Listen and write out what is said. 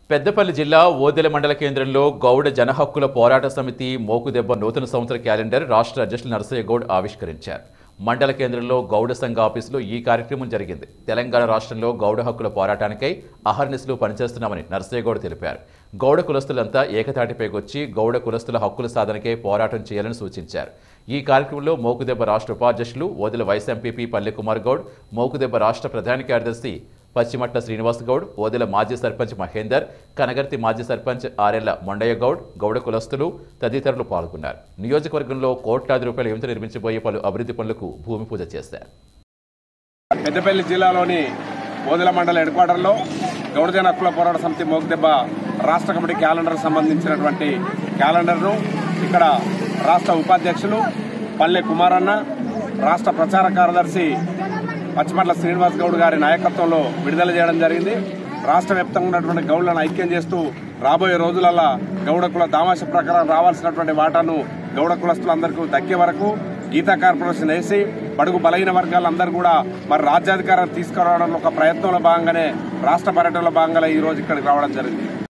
పెద్దపల్లి జిల్లా ఓదెల మండల కేంద్రంలో గౌడ జన హక్కుల పోరాట సమితి మోకుదెబ్బ నూతన సంవత్సర క్యాలెండర్ రాష్ట్ర అధ్యక్షులు నరసయ్య గౌడ్ ఆవిష్కరించారు మండల కేంద్రంలో గౌడ సంఘ ఆఫీసులో ఈ కార్యక్రమం జరిగింది తెలంగాణ రాష్ట్రంలో గౌడ హక్కుల పోరాటానికై అహర్నిశలు పనిచేస్తున్నామని నరసయ్య గౌడ్ తెలిపారు గౌడ కులస్తులంతా ఏకతాటిపైకొచ్చి గౌడ కులస్తుల హక్కుల సాధనకై పోరాటం చేయాలని సూచించారు ఈ కార్యక్రమంలో మోకుదెబ్బ రాష్ట్ర ఉపాధ్యక్షులు ఓదెల వైస్ ఎంపీపీ పల్లె కుమార్ గౌడ్ మోకుదెబ్బ రాష్ట్ర ప్రధాన కార్యదర్శి పశ్చిమట్ల శ్రీనివాస్ గౌడ్ ఓదెల మాజీ సర్పంచ్ మహేందర్ కనగర్తి మాజీ సర్పంచ్ ఆరెళ్ల మొండయ్య గౌడ్ గౌడ కులస్తులు తదితరులు పాల్గొన్నారు నియోజకవర్గంలో కోట్లాది రూపాయల యువత నిర్మించబోయే పలు అభివృద్ధి పనులకు భూమి పూజ చేశారు పెద్దపల్లి జిల్లాలోని ఓదెల మండల హెడ్ క్వార్టర్లో గౌడజన హక్కుల పోరాట సమితి మోగ్దెబ్బ రాష్ట్ర కమిటీ క్యాలెండర్ సంబంధించినటువంటి క్యాలెండర్ను ఇక్కడ రాష్ట్ర ఉపాధ్యక్షులు పల్లె కుమారన్న రాష్ట్ర ప్రచార కార్యదర్శి పచ్చిమట్ల శ్రీనివాస్ గౌడ్ గారి నాయకత్వంలో విడుదల చేయడం జరిగింది రాష్ట్ర వ్యాప్తంగా ఉన్నటువంటి గౌడ్లను ఐక్యం చేస్తూ రాబోయే రోజులలో గౌడ కుల దామాష ప్రకారం రావాల్సినటువంటి వాటాను గౌడ కులస్తులందరికీ దక్కే వరకు గీతా కార్పొరేషన్ వేసి బడుగు బలహీన వర్గాలందరూ కూడా మరి రాజ్యాధికారం తీసుకురావడంలో ఒక ప్రయత్నంలో భాగంగానే రాష్ట్ర పర్యటనలో భాగంగా ఈ రోజు ఇక్కడికి రావడం జరిగింది